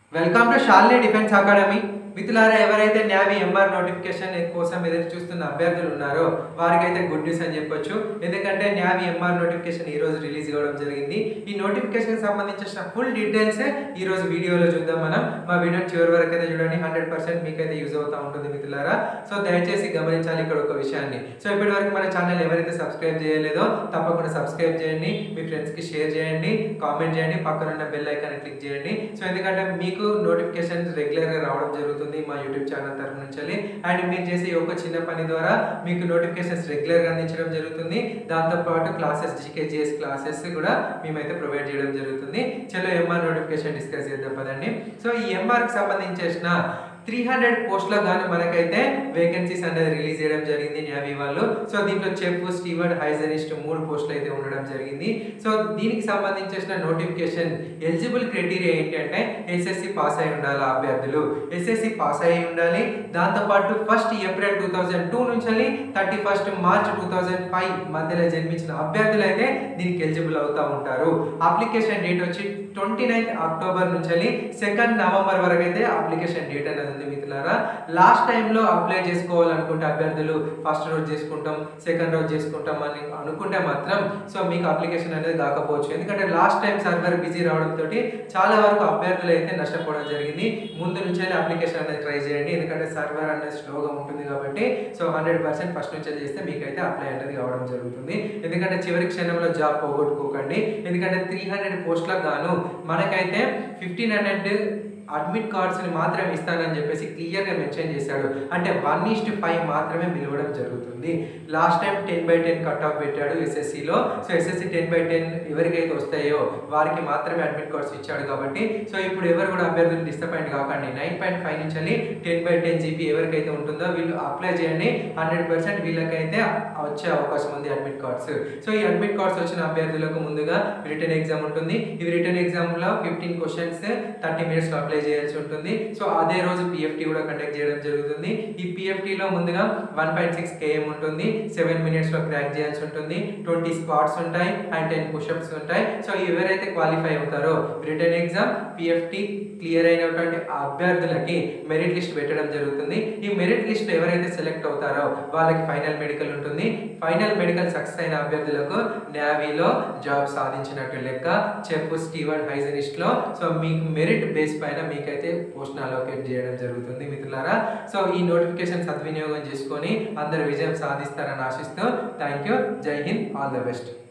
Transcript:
welcome to Shalni defence academy మిత్రులారా ఎవరైతే navy MR notification కోసం ఎదురు చూస్తున్న అభ్యర్థులు ఉన్నారో వారికైతే గుడ్ న్యూస్ అని చెప్పొచ్చు ఎందుకంటే న్యావీ ఎంఆర్ నోటిఫికేషన్ ఈ రోజు రిలీజ్ అవ్వడం జరిగింది ఈ నోటిఫికేషన్ సంబంధించిన ఫుల్ డీటెయిల్స్ ఈ రోజు వీడియోలో చూద్దాం మనం మా వీడియో చివరి వరకు అయితే చూడండి హండ్రెడ్ పర్సెంట్ మీకైతే యూజ్ అవుతా ఉంటుంది మిత్రులారా సో దయచేసి గమనించాలి ఇక్కడ ఒక విషయాన్ని సో ఇప్పటి వరకు మన ఛానల్ ఎవరైతే సబ్స్క్రైబ్ చేయలేదో తప్పకుండా సబ్స్క్రైబ్ చేయండి మీ ఫ్రెండ్స్ కి షేర్ చేయండి కామెంట్ చేయండి పక్కన ఉన్న బెల్ ఐకాన్ క్లిక్ చేయండి సో ఎందుకంటే మీకు నోటిఫికేషన్ రెగ్యులర్ గా రావడం జరుగుతుంది మా యూట్యూబ్ ఛానల్ తరఫు నుంచి అండ్ మీరు చేసే ఈ ఒక్క చిన్న పని ద్వారా మీకు నోటిఫికేషన్స్ రెగ్యులర్ గా అందించడం జరుగుతుంది దాంతో పాటు క్లాసెస్ జీకేజీఎస్ క్లాసెస్ కూడా మేమైతే ప్రొవైడ్ చేయడం జరుగుతుంది చలో ఎంఆర్ నోటిఫికేషన్ డిస్కస్ చేద్దాం పదండి సో ఈ ఎంఆర్ కి సంబంధించేసిన త్రీ హండ్రెడ్ పోస్ట్లో గాను మనకైతే వేకెన్సీస్ అనేది రిలీజ్ చేయడం జరిగింది న్యావీ వాళ్ళు సో దీంట్లో చెఫ్ స్టీవర్డ్ హైజనిస్ట్ మూడు పోస్టులు అయితే ఉండడం జరిగింది సో దీనికి సంబంధించిన నోటిఫికేషన్ ఎలిజిబుల్ క్రైటీరియా ఏంటంటే ఎస్ఎస్సి పాస్ అయి ఉండాలి ఆ అభ్యర్థులు ఎస్ఎస్సి పాస్ అయి ఉండాలి దాంతోపాటు first April two thousand two నుంచి thirty first March two thousand five మధ్యలో జన్మించిన అభ్యర్థులు అయితే దీనికి ఎలిజిబుల్ అవుతూ ఉంటారు అప్లికేషన్ డేట్ వచ్చి ట్వంటీ నైన్త్ అక్టోబర్ నుంచి సెకండ్ నవంబర్ వరకు అయితే అప్లికేషన్ డేట్ అనేది ఉంది మిత్రులారా లాస్ట్ టైంలో అప్లై చేసుకోవాలనుకుంటే అభ్యర్థులు ఫస్ట్ రోజు చేసుకుంటాం సెకండ్ రోజు చేసుకుంటాం అని అనుకుంటే మాత్రం సో మీకు అప్లికేషన్ అనేది కాకపోవచ్చు ఎందుకంటే లాస్ట్ టైం సర్వర్ బిజీ రావడంతో చాలా వరకు అభ్యర్థులు అయితే నష్టపోవడం జరిగింది ముందు నుంచి అప్లికేషన్ అనేది ట్రై చేయండి ఎందుకంటే సర్వర్ అనేది స్లోగా ఉంటుంది కాబట్టి సో హండ్రెడ్ పర్సెంట్ ఫస్ట్ నుంచి చేస్తే మీకైతే అప్లై అనేది కావడం జరుగుతుంది ఎందుకంటే చివరి క్షణంలో జాబ్ పోగొట్టుకోకండి ఎందుకంటే త్రీ హండ్రెడ్ పోస్టులకు గాను మనకైతే ఫిఫ్టీన్ హండ్రెడ్ అడ్మిట్ కార్డ్స్ని మాత్రమే ఇస్తానని చెప్పేసి క్లియర్గా మెన్షన్ చేశాడు అంటే వన్ ఈస్ట్ ఫైవ్ మాత్రమే పిలవడం జరుగుతుంది last time ten by ten cut off పెట్టాడు ఎస్ఎస్సిలో so SSC ten by ten ఎవరికైతే వస్తాయో వారికి మాత్రమే అడ్మిట్ కార్డ్స్ ఇచ్చాడు కాబట్టి సో ఇప్పుడు ఎవరు కూడా అభ్యర్థులు డిసప్పాయింట్ కాకండి నైన్ పాయింట్ ఫైవ్ నుంచి టెన్ బై టెన్ జీపీ ఎవరికైతే ఉంటుందో వీళ్ళు అప్లై చేయండి హండ్రెడ్ పర్సెంట్ వీళ్ళకైతే వచ్చే అవకాశం ఉంది అడ్మిట్ కార్డ్స్ సో ఈ అడ్మిట్ కార్డ్స్ వచ్చిన అభ్యర్థులకు ముందుగా రిటర్న్ ఎగ్జామ్ ఉంటుంది ఈ రిటర్న్ ఎగ్జామ్లో ఫిఫ్టీన్ క్వశ్చన్స్ థర్టీ మినిట్స్లో అప్లై చేయాల్సి ఉంటుంది సో అదే రోజు పిఎఫ్టీ కూడా కండక్ట్ చేయడం జరుగుతుంది ఈ పిఎఫ్టీలో ముందుగా వన్ పాయింట్ సిక్స్ కేఎం ఉంటుంది సెవెన్ మినిట్స్లో క్రాక్ చేయాల్సి ఉంటుంది ట్వంటీ స్క్వాట్స్ ఉంటాయి అండ్ టెన్ పుషప్స్ ఉంటాయి సో ఎవరైతే క్వాలిఫై అవుతారో రిటర్న్ ఎగ్జామ్ పిఎఫ్టీ క్లియర్ అయినటువంటి అభ్యర్థులకి మెరిట్ లిస్ట్ పెట్టడం జరుగుతుంది ఈ మెరిట్ లిస్ట్ ఎవరైతే సెలెక్ట్ అవుతారో వాళ్ళకి ఫైనల్ మెడికల్ ఉంటుంది ఫైనల్ మెడికల్ సక్సెస్ అయిన అభ్యర్థులకు నేవీలో జాబ్ సాధించినట్టు లెక్క చెఫ్ స్టీవన్ హైజనిస్ట్ లో సో మీకు మెరిట్ బేస్ పైన మీకైతే పోస్ట్ అలోకేట్ చేయడం జరుగుతుంది మిత్రులారా సో ఈ నోటిఫికేషన్ సద్వినియోగం చేసుకొని అందరు విజయం సాధిస్తారని ఆశిస్తూ థ్యాంక్ యూ జై హింద్ ఆల్ ద బెస్ట్